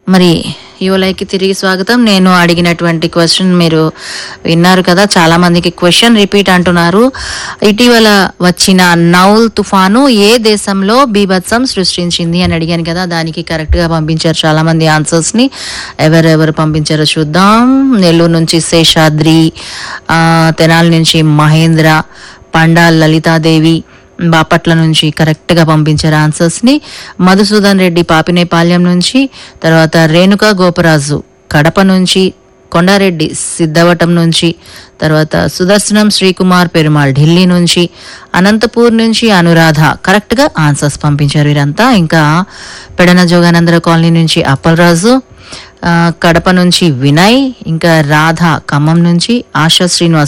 మరి యువలైకి తిరిగి స్వాగతం నేను అడిగినటువంటి క్వశ్చన్ మీరు విన్నారు కదా చాలా మందికి క్వశ్చన్ రిపీట్ అంటున్నారు ఇటీవల వచ్చిన నౌల్ తుఫాను ఏ దేశంలో బీభత్సం సృష్టించింది అని అడిగాను కదా దానికి కరెక్ట్ గా పంపించారు చాలా మంది ఆన్సర్స్ ని ఎవరెవరు పంపించారో చూద్దాం నెల్లూరు నుంచి శేషాద్రి ఆ, తెనాలి నుంచి మహేంద్ర పండాల్ లలితాదేవి బాపట్ల నుంచి కరెక్ట్ గా పంపించారు ఆన్సర్స్ ని మధుసూదన్ రెడ్డి పాపినేపాల్యం నుంచి తర్వాత రేణుకా గోపరాజు కడప నుంచి కొండారెడ్డి సిద్ధవటం నుంచి తర్వాత సుదర్శనం శ్రీకుమార్ పెరుమాళ్ ఢిల్లీ నుంచి అనంతపూర్ నుంచి అనురాధ కరెక్ట్ గా ఆన్సర్స్ పంపించారు వీరంతా ఇంకా పెడన జోగానందర కాలనీ నుంచి అప్పలరాజు ఆ, కడప నుంచి వినయ్ ఇంకా రాధ ఖమ్మం నుంచి ఆశా శ్రీనివాస్